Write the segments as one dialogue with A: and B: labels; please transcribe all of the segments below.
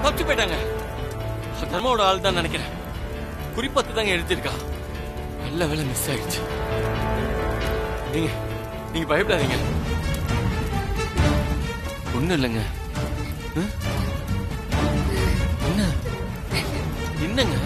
A: தப்பிச்சு போயிட்டாங்க தர்மாவோட ஆள் தான் நினைக்கிறேன் குறிப்பத்து தாங்க எழுதியிருக்கா நல்ல வேலை மிஸ் ஆயிடுச்சு நீங்க நீங்க பயப்படாதீங்க ஒண்ணும் இல்லைங்க ம்? என்ன என்னங்க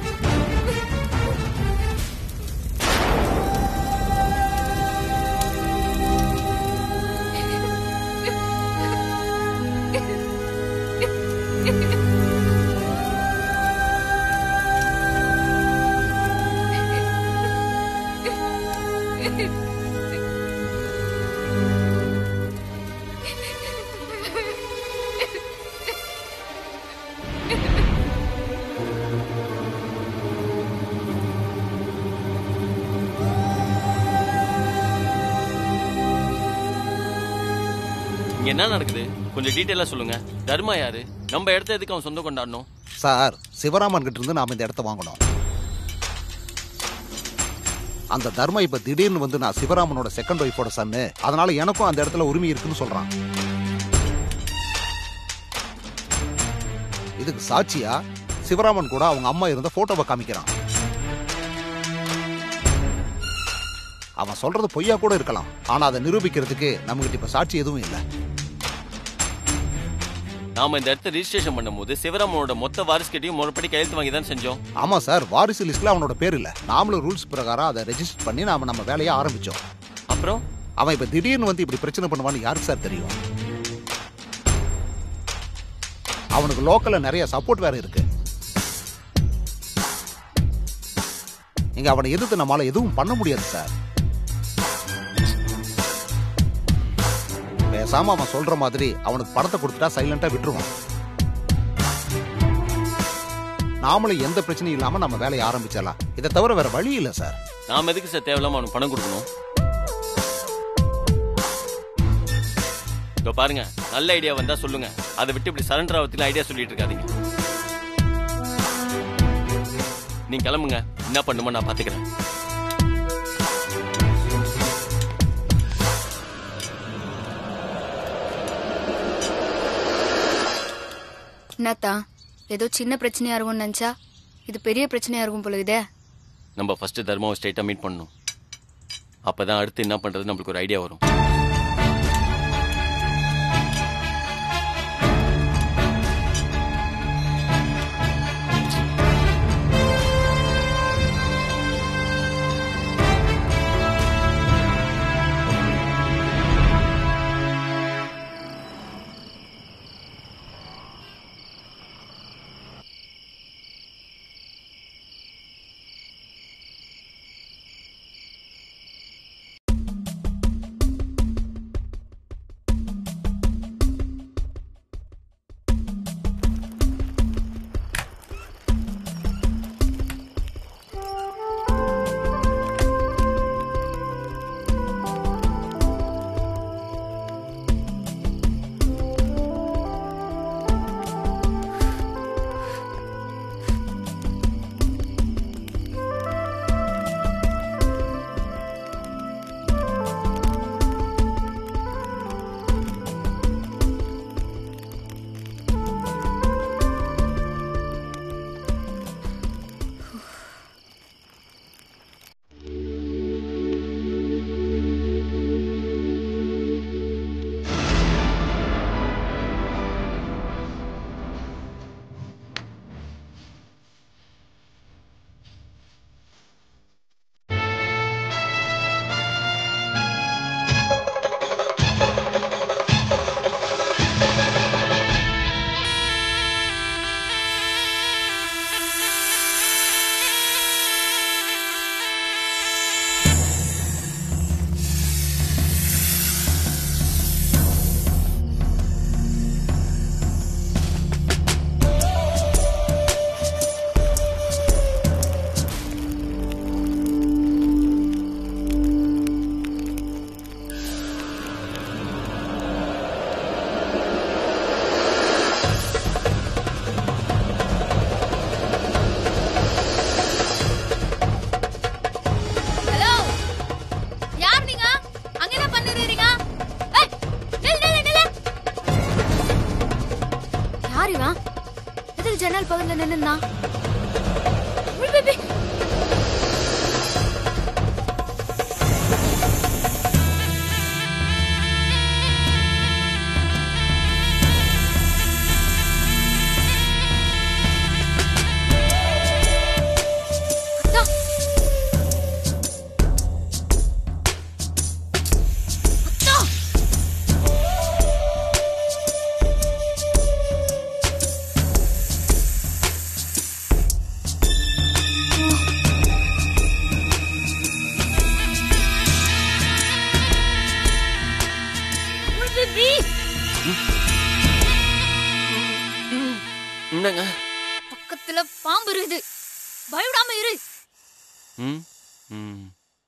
A: இங்க என்ன நடக்குது கொஞ்சம் டீட்டெயிலா சொல்லுங்க தர்மா யாரு நம்ம இடத்த எதுக்கு அவன் சொந்தம் கொண்டாடணும்
B: சார் சிவராமன் கிட்ட இருந்து நாம இந்த இடத்த வாங்கணும் அந்த தர்ம இப்ப திடீர்னு வந்து நான் சிவராமனோட செகண்ட் ஒய்ஃபோட சன்னு அதனால எனக்கும் அந்த இடத்துல உரிமை இருக்குன்னு சொல்றான் இதுக்கு சாட்சியா சிவராமன் கூட அவங்க அம்மா இருந்த போட்டோவை காமிக்கிறான் அவன் சொல்றது பொய்யா கூட இருக்கலாம் ஆனா அதை நிரூபிக்கிறதுக்கு நம்மகிட்ட இப்ப சாட்சி எதுவும் இல்லை
A: நாம இந்த இடத்த ரிஜிஸ்ட்ரேஷன் பண்ணும்போது சிவராமனோட மொத்த வாரிசுகிட்டையும் முறைப்படி கையெழுத்து வாங்கி தான் செஞ்சோம்
B: ஆமா சார் வாரிசு லிஸ்ட்ல அவனோட பேர் இல்ல நாமளும் ரூல்ஸ் பிரகாரம் அதை ரெஜிஸ்டர் பண்ணி நாம நம்ம வேலையை ஆரம்பிச்சோம்
A: அப்புறம்
B: அவன் இப்ப திடீர்னு வந்து இப்படி பிரச்சனை பண்ணுவான்னு யாருக்கு சார் தெரியும் அவனுக்கு லோக்கல்ல நிறைய சப்போர்ட் வேற இருக்கு இங்க அவனை எதிர்த்து நம்மளால எதுவும் பண்ண முடியாது சார் பேசாம அவன் சொல்ற மாதிரி அவனுக்கு பணத்தை கொடுத்துட்டா சைலண்டா விட்டுருவான் நாமளும் எந்த பிரச்சனையும் இல்லாம நம்ம வேலையை ஆரம்பிச்சிடலாம் இதை தவிர வேற வழி இல்லை சார்
A: நாம எதுக்கு சார் தேவையில்லாம அவனுக்கு பணம் கொடுக்கணும் இதோ பாருங்க நல்ல ஐடியா வந்தா சொல்லுங்க அதை விட்டு இப்படி சரண்டர் ஆகத்துல ஐடியா சொல்லிட்டு இருக்காதீங்க நீங்க கிளம்புங்க என்ன பண்ணுமோ நான் பாத்துக்கிறேன்
C: என்னத்தா ஏதோ சின்ன பிரச்சனையா இருக்கும்னு நினைச்சா இது பெரிய பிரச்சனையா இருக்கும் போல இதே
A: நம்ம ஃபர்ஸ்ட் தர்மாவை ஸ்ட்ரைட்டா மீட் பண்ணணும் அப்பதான் அடுத்து என்ன பண்றது நம்மளுக்கு ஒரு ஐடியா வரும்
C: ஜன்னல் பக்கத்துல நின்னுனா பேபி அத்தா அத்தா பேபி
A: என்னங்க
C: பக்கத்துல பாம்பு இருக்குது பயப்படாம இரு
A: ம் ம்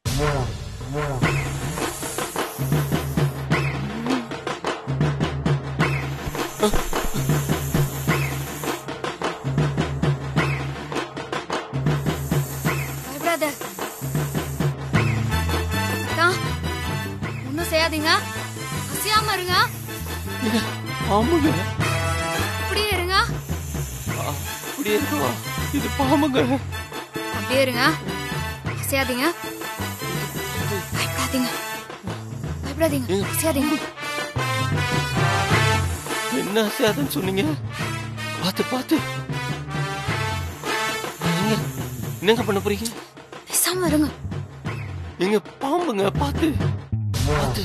C: பயப்படாத அக்கா, ஒண்ணும் செய்யாதீங்க அசையாம இருங்க
A: பாம்புங்க
C: அப்படியே இருங்க
A: அப்படியே இருக்குமா இது பாம்புங்க
C: அப்படியே இருங்க அசையாதீங்க பயப்படாதீங்க பயப்படாதீங்க அசையாதீங்க
A: என்ன சேதம் சொன்னீங்க பார்த்து பார்த்து நீங்க என்னங்க பண்ண போறீங்க
C: பேசாம இருங்க
A: எங்க பாம்புங்க பார்த்து பார்த்து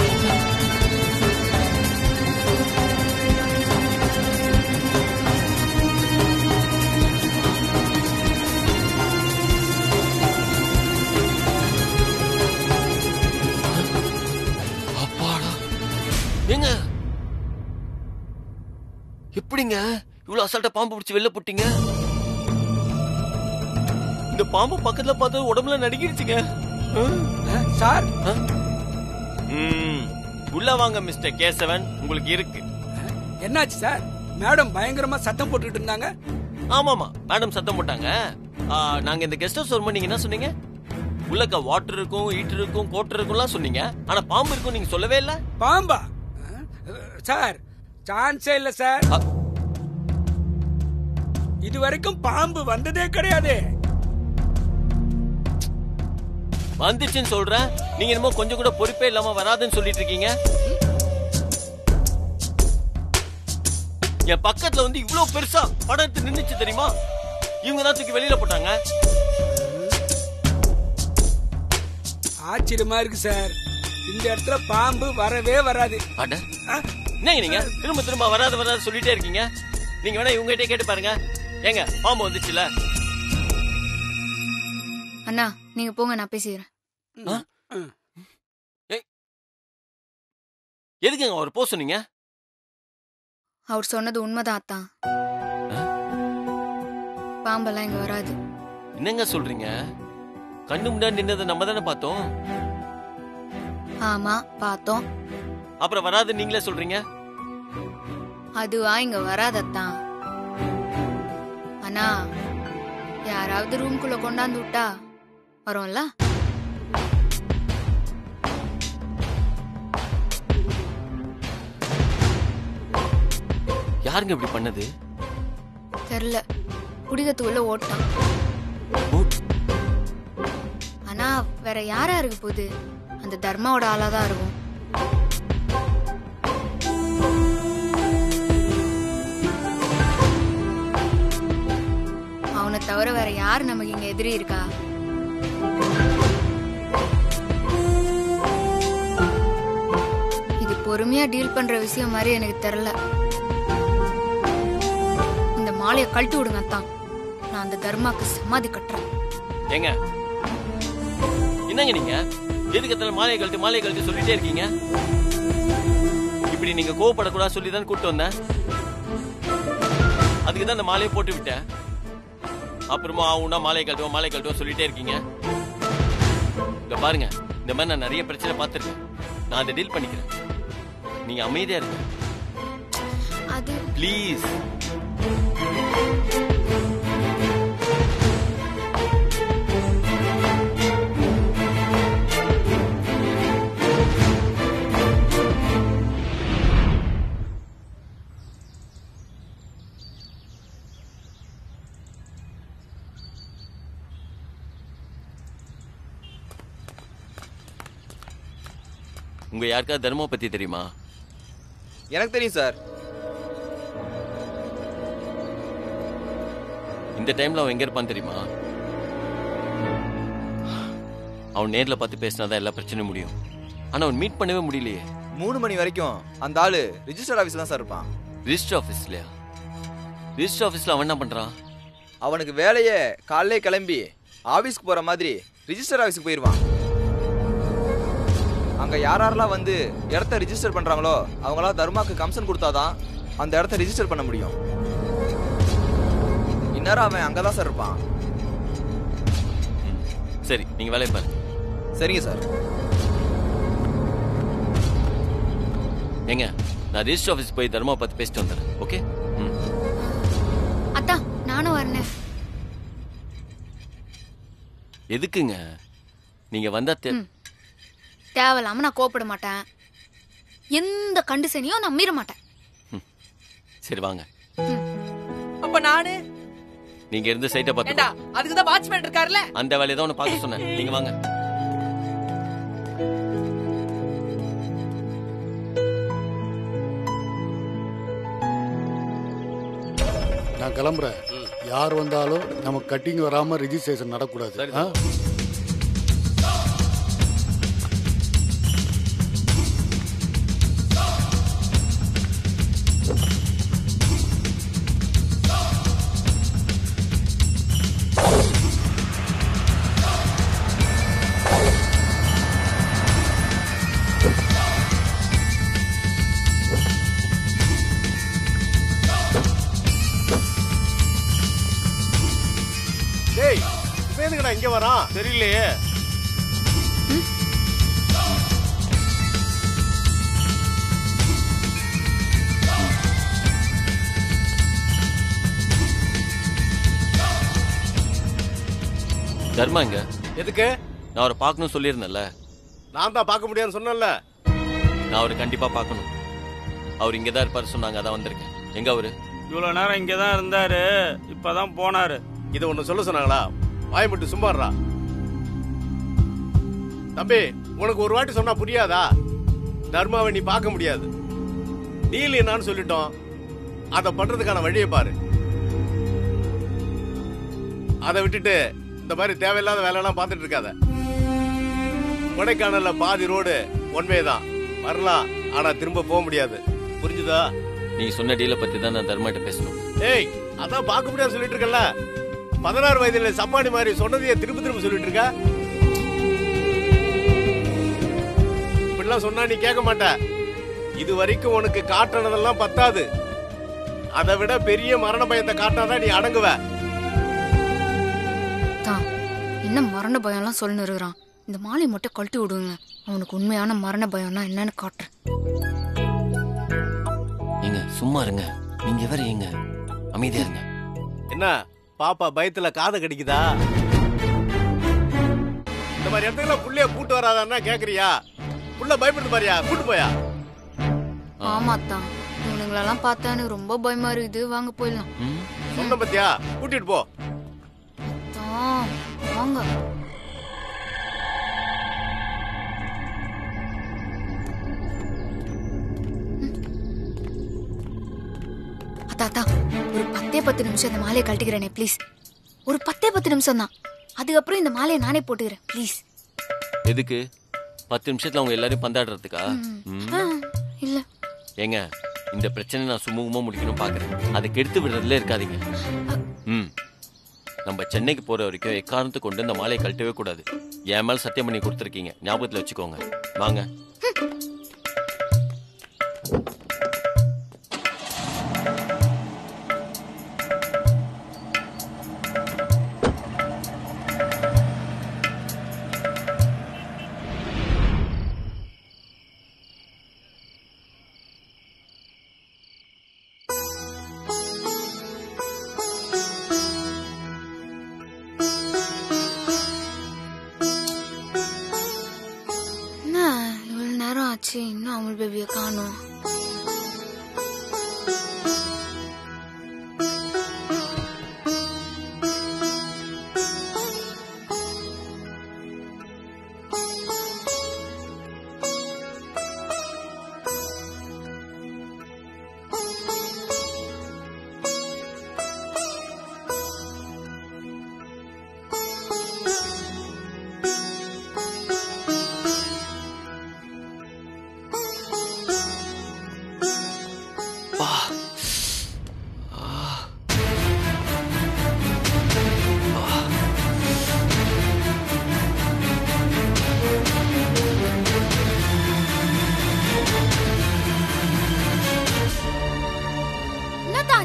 A: அப்பாடா ஏங்க எப்படிங்க இவ்வளவு அசால்ட்டா பாம்பு பிடிச்சி வெளில போட்டீங்க இந்த பாம்பு பக்கத்துல பார்த்து உடம்புல நடுங்கிடுச்சுங்க ஆ?
D: சார்
A: ஆ? ம், உள்ள வாங்க மிஸ்டர் கேசவன் உங்களுக்கு இருக்கு
D: என்னாச்சு சார் மேடம் பயங்கரமா சத்தம் போட்டுட்டு இருந்தாங்க
A: ஆமாமா மேடம் சத்தம் போட்டாங்க ஆ, நாங்க இந்த கெஸ்ட் ஹவுஸ் வரும்போது நீங்க என்ன சொன்னீங்க உள்ளக்க வாட்டர் இருக்கும் ஹீட்டர் இருக்கும் கோட்டர் இருக்கும்லாம் சொன்னீங்க ஆனா பாம்பு இருக்கும் நீங்க சொல்லவே இல்ல
D: பாம்பா அஹ், சார் சான்ஸே இல்ல சார்
A: அ,
D: இது வரைக்கும் பாம்பு வந்ததே கிடையாது
A: வந்துச்சுன்னு சொல்றேன் நீங்க என்னமோ கொஞ்சம் கூட பொறுப்பே இல்லாம வராதுன்னு சொல்லிட்டு இருக்கீங்க என் பக்கத்துல வந்து இவ்வளவு பெருசா படம் எடுத்து நின்னுச்சு தெரியுமா இவங்க தான் தூக்கி வெளியில போட்டாங்க
D: ஆச்சரியமா இருக்கு சார் இந்த இடத்துல பாம்பு வரவே வராது
A: அட
D: ஆ,
A: என்னங்க நீங்க திரும்ப திரும்ப வராது வராது சொல்லிட்டே இருக்கீங்க நீங்க வேணா இவங்க கிட்டே கேட்டு பாருங்க ஏங்க பாம்பு வந்துச்சுல
C: அண்ணா நீங்க போங்க நான் பேசிக்கிறேன்
A: ஆ?
D: ம்.
A: எதுக்குங்க அவர் போக சொன்னீங்க
C: அவர் சொன்னது உண்மைதான் அத்தான் பாம்பெல்லாம் இங்க வராது
A: என்னங்க சொல்றீங்க கண்ணு முன்னாடி நின்னதை நம்ம தானே பார்த்தோம்
C: ஆமா பார்த்தோம்
A: அப்புறம் வராது நீங்களே சொல்றீங்க
C: அதுவா இங்க வராதத்தான் ஆனா யாராவது ரூம்குள்ள கொண்டாந்து விட்டா வரும்ல
A: யாருங்க இப்படி பண்ணது
C: தெரியல குடிகத்துக்குள்ள ஓட்டான்
A: ஓ,
C: ஆனா வேற யாரா இருக்க போகுது அந்த தர்மாவோட ஆளா தான் இருக்கும் அவனை தவிர வேற யார் நமக்கு இங்க எதிரி இருக்கா இது பொறுமையா டீல் பண்ற விஷயம் மாதிரி எனக்கு தெரியல இந்த மாலையை கழட்டி விடுங்க அத்தான் நான் அந்த தர்மாக்கு சமாதி கட்டுறேன்
A: ஏங்க என்னங்க நீங்க எதுக்கு எத்தனை மாலையை கழட்டு மாலையை கழட்டு சொல்லிட்டே இருக்கீங்க இப்படி நீங்க கோவப்படக்கூடாது சொல்லி தான் கூட்டு வந்தேன் அதுக்கு தான் அந்த மாலையை போட்டு விட்டேன் அப்புறமா ஆகும்னா மாலையை கழட்டுவோம் மாலையை கழட்டுவோம் சொல்லிட்டே இருக்கீங்க இங்க பாருங்க இந்த மாதிரி நான் நிறைய பிரச்சனை பார்த்துருக்கேன் நான் அதை டீல் பண்ணிக்கிறேன் நீங்க அமைதியா இருங்க
C: அது
A: ப்ளீஸ் உங்க யாருக்காவது தர்மா பத்தி தெரியுமா
E: எனக்கு தெரியும் சார்
A: இந்த டைம்ல அவன் எங்க இருப்பான்னு தெரியுமா அவன் நேர்ல பார்த்து பேசினாதான் எல்லா பிரச்சனையும் முடியும் ஆனா அவன் மீட் பண்ணவே முடியலையே
E: மூணு மணி வரைக்கும் அந்த ஆளு ரிஜிஸ்டர் ஆஃபீஸ்ல தான் சார் இருப்பான்
A: ரிஜிஸ்டர் ஆஃபீஸ்லயா ரிஜிஸ்டர் ஆஃபீஸ்ல அவன் என்ன பண்றான்
E: அவனுக்கு வேலையே காலையிலே கிளம்பி ஆபீஸ்க்கு போற மாதிரி ரிஜிஸ்டர் ஆஃபீஸ்க்கு போயிடுவான் அங்க யார் யாரெல்லாம் வந்து இடத்த ரிஜிஸ்டர் பண்றாங்களோ அவங்களாம் தர்மாக்கு கமிஷன் கொடுத்தாதான் அந்த இடத்த ரிஜிஸ்டர் பண்ண முடியும் இந்நேரம் அவன் அங்கதான் சார் இருப்பான்
A: ம். சரி நீங்க வேலையை பாருங்க
E: சரிங்க சார்
A: ஏங்க நான் ரிஜிஸ்டர் ஆஃபீஸ் போய் தர்மா பார்த்து பேசிட்டு வந்துடுறேன் ஓகே ம்
C: அத்தா நானும் வரேன்
A: எதுக்குங்க நீங்க வந்தா தே-
C: ம். தேவையில்லாம நான் கோபப்பட மாட்டேன் எந்த கண்டிஷனையும் நான் மீற மாட்டேன்
A: சரி வாங்க
F: அப்ப நானு
A: நீங்க இருந்து சைட்டை
F: ஏண்டா
A: பார்த்து
F: அதுக்கு தான் வாட்ச்மேன் இருக்காருல்ல
A: அந்த வேலையை தான் உன்னை பார்க்க சொன்னேன் நீங்க வாங்க
G: நான் கிளம்புறேன் யார் வந்தாலும் நமக்கு கட்டிங் வராம ரிஜிஸ்ட்ரேஷன் நடக்கூடாது ஆ?
H: டேய் இவன் எதுக்குடா இங்க வரான் தெரியலையே
A: தர்மா எங்க
H: எதுக்கு
A: நான் அவரை பார்க்கணும்னு சொல்லியிருந்தேன்ல
H: நான் தான் பார்க்க முடியாதுன்னு சொன்னேன்ல
A: நான் அவரை கண்டிப்பா பார்க்கணும் அவர் இங்கே தான் இருப்பார் சொன்னாங்க அதான் வந்திருக்கேன் எங்க அவரு
I: இவ்வளவு நேரம் இங்கே தான் இருந்தாரு இப்பதான் போனாரு
H: இதை ஒண்ணு சொல்ல சொன்னாங்களா வாய் மட்டும் சும்மாடுறா தம்பி உனக்கு ஒரு வாட்டி சொன்னா புரியாதா தர்மாவை நீ பார்க்க முடியாது டீல் என்னான்னு சொல்லிட்டோம் அதை பண்றதுக்கான வழியை பாரு அதை விட்டுட்டு இந்த மாதிரி தேவையில்லாத வேலையெல்லாம் பார்த்துட்டு இருக்காத கொடைக்கானல்ல பாதி ரோடு ஒன்வே தான் வரலாம் ஆனா திரும்ப போக முடியாது புரிஞ்சுதா
A: நீங்க சொன்ன டீலை பத்தி தான் நான் தர்மாட்ட பேசணும்
H: ஏய் அதான் பார்க்க முடியாது சொல்லிட்டு இருக்கல பதினாறு வயதுல சப்பானி மாதிரி சொன்னதையே திரும்ப திரும்ப சொல்லிட்டு இருக்க இப்படிலாம் சொன்னா நீ கேட்க மாட்ட இது வரைக்கும் உனக்கு காட்டுனதெல்லாம் பத்தாது அதை விட பெரிய மரண பயத்தை காட்டினாதான் நீ அடங்குவ
C: தான் என்ன மரண பயம்லாம் சொல்லின்னு இருக்கிறான் இந்த மாலை மட்டும் கழட்டி விடுங்க அவனுக்கு உண்மையான மரண பயம்னா என்னன்னு காட்டுறேன்
A: ஏங்க சும்மா இருங்க நீங்க வேற ஏங்க அமைதியா இருங்க
H: என்ன பாப்பா பயத்துல காதை கடிக்குதா இந்த மாதிரி இடத்துல புள்ளைய கூட்டு வராதான்னா கேக்குறியா புள்ள பயப்படுது பாரியா கூட்டு போயா
C: ஆமா தான் இவனுங்களெல்லாம் பார்த்தா எனக்கு ரொம்ப பயமா இருக்குது வாங்க போயிடலாம்
A: ம்
H: சொன்ன பத்தியா கூட்டிட்டு போ
C: தான் வாங்க அத்தா அத்தா ஒரு பத்தே பத்து நிமிஷம் இந்த மாலையை கழட்டிக்கிறேனே ப்ளீஸ் ஒரு பத்தே பத்து நிமிஷம் தான் அதுக்கப்புறம் இந்த மாலையை நானே போட்டுக்கிறேன் ப்ளீஸ்
A: எதுக்கு பத்து நிமிஷத்துல அவங்க எல்லாரையும் பந்தாடுறதுக்கா ம்.
C: இல்ல
A: ஏங்க இந்த பிரச்சனை நான் சுமூகமா முடிக்கணும் பாக்குறேன் அதை கெடுத்து விடுறதுல இருக்காதீங்க ம் நம்ம சென்னைக்கு போற வரைக்கும் எக்காரணத்தை கொண்டு இந்த மாலையை கழட்டவே கூடாது என் மேல சத்தியம் பண்ணி கொடுத்துருக்கீங்க ஞாபகத்துல வச்சுக்கோங்க வாங்க
C: என்ன இவ்வளவு நேரம் ஆச்சு இன்னும் அமுல் பேபியை காணும்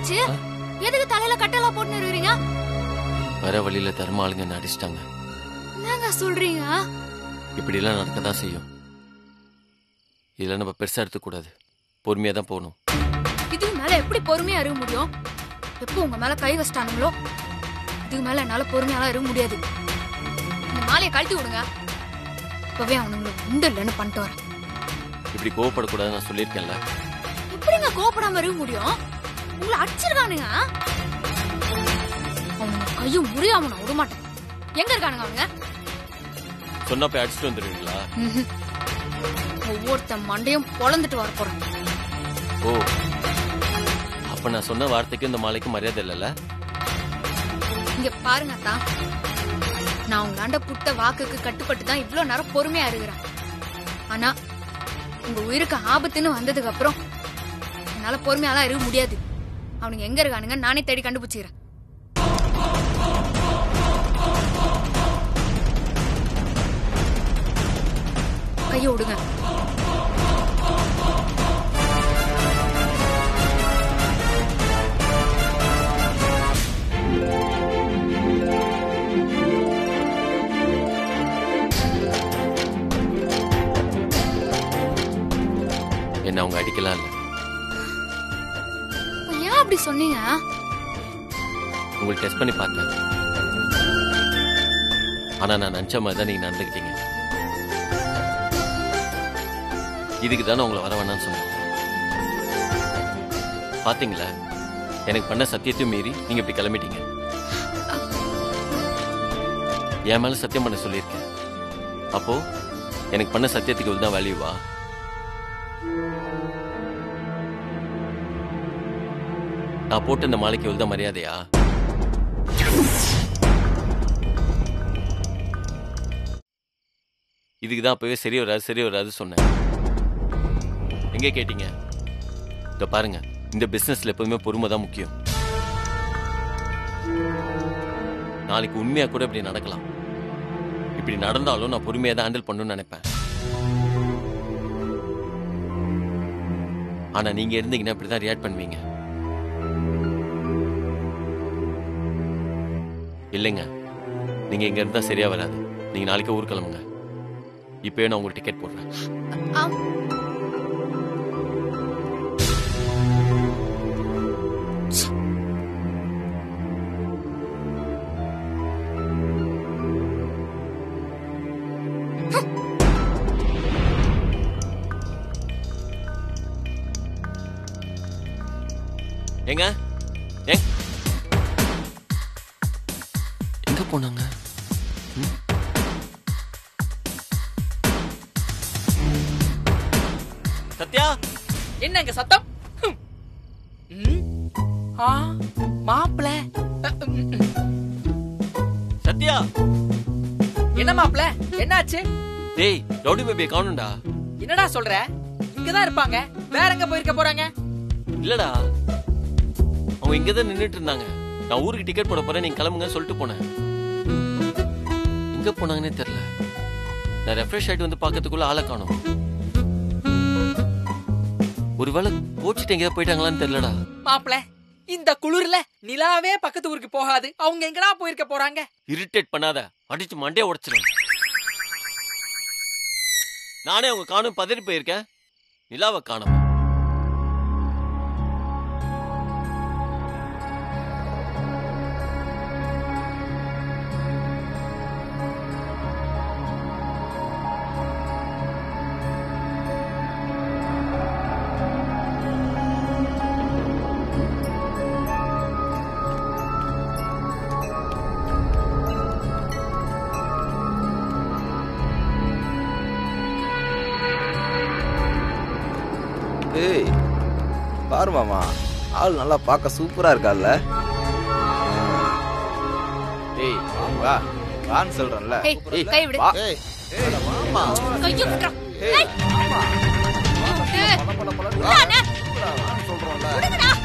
C: என்னாச்சு எதுக்கு தலையில கட்டெல்லாம் போட்டு இருக்கிறீங்க
A: வர வழியில தர்ம ஆளுங்க என்ன அடிச்சிட்டாங்க
C: என்னங்க சொல்றீங்க
A: இப்படி எல்லாம் நடக்க தான் செய்யும் இதெல்லாம் நம்ம பெருசா எடுத்துக்கூடாது பொறுமையா தான் போகணும்
C: இதுக்கு மேல எப்படி பொறுமையா இருக்க முடியும் எப்போ உங்க மேல கை வச்சிட்டானுங்களோ இதுக்கு மேல என்னால பொறுமையாலாம் இருக்க முடியாது இந்த மாலையை கழட்டி விடுங்க இப்பவே அவனுங்களை உண்டு இல்லைன்னு பண்ணிட்டு வரேன்
A: இப்படி கோவப்படக்கூடாதுன்னு நான் சொல்லியிருக்கேன்ல
C: எப்படிங்க கோபப்படாம இருக்க முடியும் உங்களை அடிச்சிருக்கானுங்க அவனுங்க கையும் முறியாம நான் விட மாட்டேன் எங்க இருக்கானுங்க அவனுங்க
A: சொன்னா போய் அடிச்சுட்டு வந்துடுவீங்களா
C: ம்ஹும். ஒவ்வொருத்த மண்டையும் பொழந்துட்டு வர போறேன்
A: ஓ அப்ப நான் சொன்ன வார்த்தைக்கு இந்த மாலைக்கு மரியாதை இல்லைல்ல
C: இங்க பாருங்க அத்தா நான் உங்களாண்ட புட்ட வாக்குக்கு கட்டுப்பட்டு தான் இவ்ளோ நேரம் பொறுமையா இருக்கிறேன் ஆனா உங்க உயிருக்கு ஆபத்துன்னு வந்ததுக்கு அப்புறம் என்னால பொறுமையாலாம் இருக்க முடியாது அவனுங்க எங்க இருக்கானுங்க நானே தேடி கண்டுபிடிச்சிக்கிறேன் கையை விடுங்க
A: என்ன அவங்க அடிக்கலாம் இல்ல
C: ஏன் அப்படி சொன்னீங்க
A: உங்களுக்கு டெஸ்ட் பண்ணி பார்த்தேன் ஆனா நான் நினைச்ச மாதிரி தான் நீங்க நடந்துக்கிட்டீங்க இதுக்கு தானே உங்களை வர வேணாம்னு சொன்னேன் பாத்தீங்களா எனக்கு பண்ண சத்தியத்தையும் மீறி நீங்க இப்படி கிளம்பிட்டீங்க என் மேல சத்தியம் பண்ண சொல்லியிருக்கேன் அப்போ எனக்கு பண்ண சத்தியத்துக்கு இவ்வளவு தான் வேல்யூவா நான் போட்ட இந்த மாலைக்கு இவ்வளவு தான் மரியாதையா இதுக்கு தான் அப்பவே சரி வராது சரி வராது சொன்னேன் எங்க கேட்டீங்க இத பாருங்க இந்த பிசினஸ்ல எப்போதுமே பொறுமை தான் முக்கியம் நாளைக்கு உண்மையா கூட இப்படி நடக்கலாம் இப்படி நடந்தாலும் நான் பொறுமையா தான் ஹேண்டில் பண்ணணும்னு நினைப்பேன் ஆனா நீங்க இருந்தீங்கன்னா இப்படிதான் ரியாக்ட் பண்ணுவீங்க இல்லைங்க நீங்க இங்க இருந்தா சரியா வராது நீங்க நாளைக்கு ஊர் கிளம்புங்க இப்பயே நான் உங்களுக்கு டிக்கெட் போடுறேன்
C: ஆம்.
A: ஏங்க ஏங்க எங்க போனாங்க ம்? சத்யா
F: என்னங்க சத்தம் ஹம். ம். ஆ மாப்பிள
A: சத்யா
F: என்ன மாப்பிள என்னாச்சு
A: டேய் ரவுடி பேபியை காணும்டா
F: என்னடா சொல்ற இங்கதான் இருப்பாங்க வேற எங்க போயிருக்க போறாங்க
A: இல்லடா அவங்க இங்க தான் நின்னுட்டு இருந்தாங்க நான் ஊருக்கு டிக்கெட் போட போறேன் நீங்க கிளம்புங்க சொல்லிட்டு போனேன் எங்க போனாங்கன்னே தெரியல நான் ரெஃப்ரெஷ் ஆயிட்டு வந்து பார்க்கறதுக்குள்ள ஆளை காணோம் ஒருவேளை கோச்சிட்டு எங்கேயாவது போயிட்டாங்களான்னு தெரியலடா
F: மாப்பிள இந்த குளிர்ல நிலாவே பக்கத்து ஊருக்கு போகாது அவங்க எங்கடா போயிருக்க போறாங்க
A: இரிட்டேட் பண்ணாத அடிச்சு மண்டையை உடைச்சிடும் நானே அவங்க காணும் பதறி போயிருக்கேன் நிலாவை காணோம்
E: ஏய் பாரு மாமா ஆள் நல்லா பார்க்க சூப்பரா இருக்கால்ல ஏய் வா வான்னு சொல்றேன்ல
C: ஏய், கை விடு.
E: வா.
B: ஏய்
C: கையை விட்றா.
E: ஏய், ஆமா.
C: ஏய்,
E: பல, பல, பல,
C: விடாத.
E: வான்னு சொல்றோம்ல
C: விடுங்கடா.